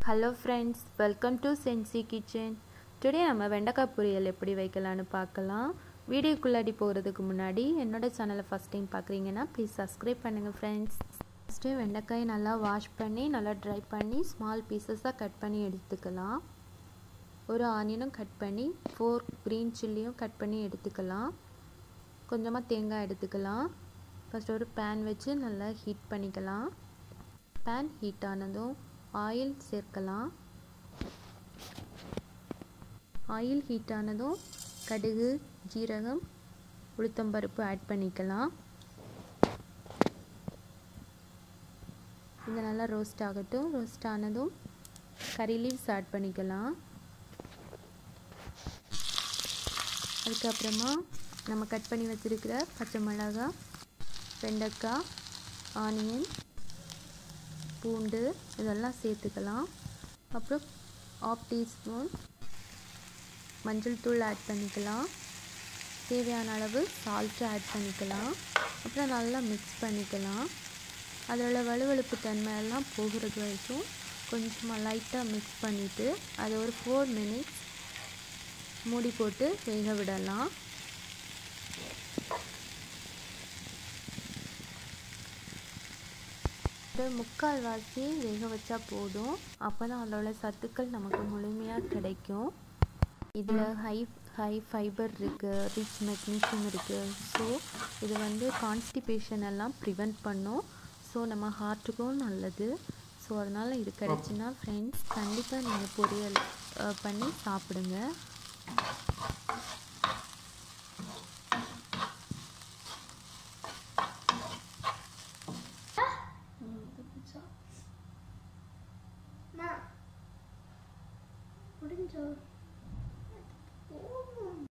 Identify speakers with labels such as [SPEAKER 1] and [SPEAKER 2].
[SPEAKER 1] hello friends welcome to Sensi kitchen today நம்ம வெண்டைக்காய் பொரியல் எப்படி வைக்கலான்னு பார்க்கலாம் வீடியோக்குள்ளாடி போகிறதுக்கு முன்னாடி என்னோடய சேனலை ஃபஸ்ட் டைம் பார்க்குறீங்கன்னா ப்ளீஸ் சப்ஸ்கிரைப் பண்ணுங்கள் ஃப்ரெண்ட்ஸ் ஃபஸ்ட்டு வெண்டைக்காயை நல்லா வாஷ் பண்ணி நல்லா ட்ரை பண்ணி ஸ்மால் பீசஸாக கட் பண்ணி எடுத்துக்கலாம் ஒரு ஆனியனும் கட் பண்ணி ஃபோர் க்ரீன் சில்லியும் கட் பண்ணி எடுத்துக்கலாம் கொஞ்சமாக தேங்காய் எடுத்துக்கலாம் ஃபஸ்ட் ஒரு பேன் வச்சு நல்லா ஹீட் பண்ணிக்கலாம் பேன் ஹீட் ஆனதும் ஆயில் சேர்க்கலாம் ஆயில் ஹீட் ஆனதும் கடுகு ஜீரகம் உளுத்தம்பருப்பு ஆட் பண்ணிக்கலாம் இது நல்லா ரோஸ்ட் ஆகட்டும் ரோஸ்ட் ஆனதும் கறி லீவ்ஸ் ஆட் பண்ணிக்கலாம் அதுக்கப்புறமா நம்ம கட் பண்ணி வச்சுருக்கிற பச்சை மிளகா வெண்டைக்காய் ஆனியன் பூண்டு இதெல்லாம் சேர்த்துக்கலாம் அப்புறம் ஆஃப் டீஸ்பூன் மஞ்சள் தூள் ஆட் பண்ணிக்கலாம் தேவையான அளவு சால்ட்டு ஆட் பண்ணிக்கலாம் அப்புறம் நல்லா மிக்ஸ் பண்ணிக்கலாம் அதில் வலுவழுப்பு தன்மையெல்லாம் போகிறது வரைக்கும் கொஞ்சமாக லைட்டாக மிக்ஸ் பண்ணிவிட்டு அதை ஒரு ஃபோர் மினிட்ஸ் மூடி போட்டு வேக விடலாம் முக்கால் வாசி வேக வச்சா போதும் அப்போ தான் அதோட சத்துக்கள் நமக்கு முழுமையாக கிடைக்கும் இதில் ஹை ஹை ஃபைபர் இருக்குது ரிச் மெக்னீஷியம் இருக்குது ஸோ இது வந்து கான்ஸ்டிபேஷன் எல்லாம் ப்ரிவெண்ட் பண்ணும் ஸோ நம்ம ஹார்ட்டுக்கும் நல்லது ஸோ அதனால் இது கிடச்சின்னா ஃப்ரெண்ட்ஸ் கண்டிப்பாக நீங்கள் பொரியல் பண்ணி சாப்பிடுங்க
[SPEAKER 2] முடிஞ்சோ